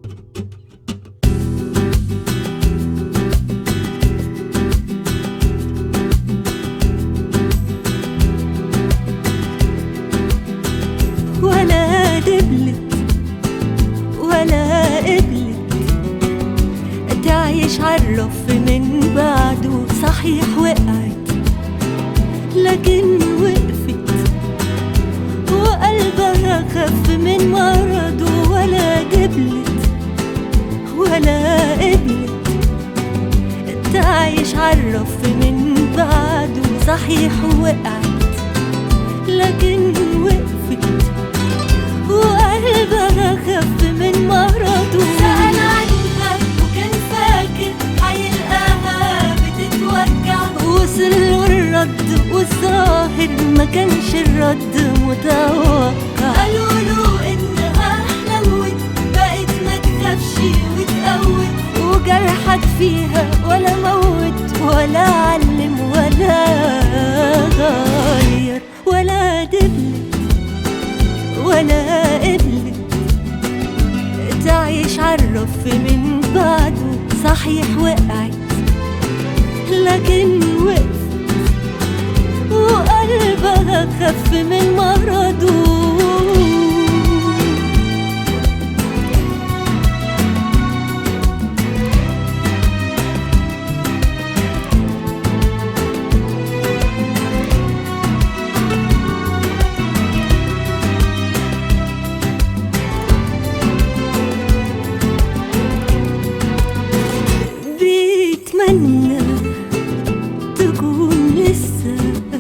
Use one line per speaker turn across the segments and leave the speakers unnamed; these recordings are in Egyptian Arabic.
ولا دبلت ولا قبلت تعيش عالرف من بعده صحيح وقعت لكن وقفت وقلبها خف من مرضه ولا قبلت ولا قبلت تعيش عالرف من بعده صحيح وقعت لكن وقفت وقلبها خف من مرضه سأل عنها وكان فاكر هيلقاها بتتوجع وصل له الرد والظاهر ما كانش الرد متوقع قالوا له انها حلوت بقت ما تخافش وتقوت وجرحك فيها ولا موت ولا علم ولا غير ولا دبلت ولا قبلت تعيش عالرف من بعده صحيح وقعت لكن وقفت وقلبها خف من مرضه بيتمنى تكون لسه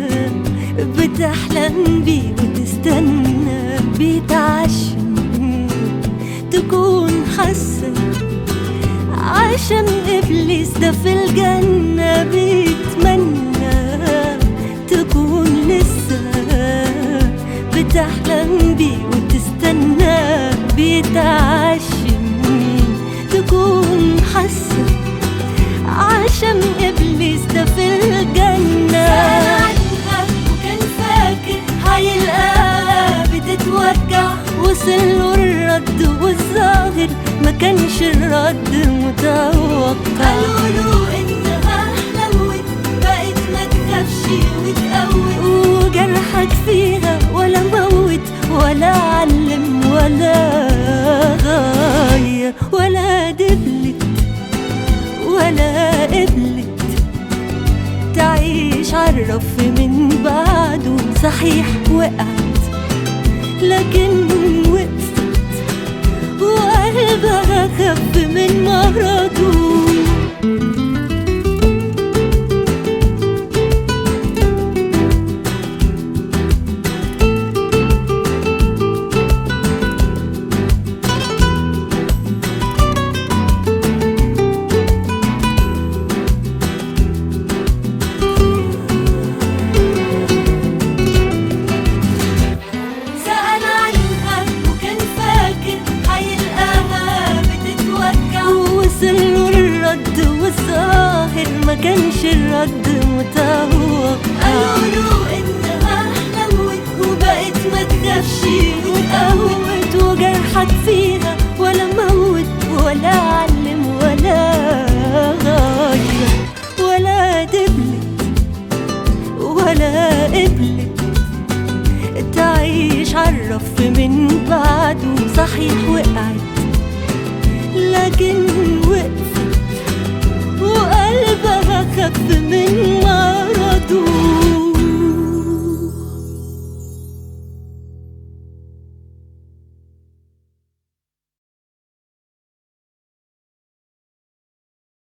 بتحلم بيه وتستنى بيتعشم تكون حاسة عشان إبليس ده في الجنة بيتمنى تكون لسه بتحلم بيه وتستنى بيتعشم تكون حاسة عشان ابليس ده في الجنة وكان فاكر هيلقاها بتتوجع وصل له الرد والظاهر ما كانش الرد متوقع قالوا له انها حلوت بقت ما تخافش وتقوت وجرحك فيها ولا موت ولا علم ولا غير ولا دبلت ولا قبلت تعيش عالرف من بعده صحيح وقعت لكن وقفت وقلبها خف من مرضه سأل عنها وكان فاكر هيلقاها بتتوجع ووصل له الرد والظاهر ما كانش الرد متوقع قالوا له انها حلوت وبقت ما تخافش وتقوت وجرحك فيها ولا موت ولا علم ولا غير ولا دبلت ولا قبلت تعيش عالرف من بعده صحيح وقعت لكن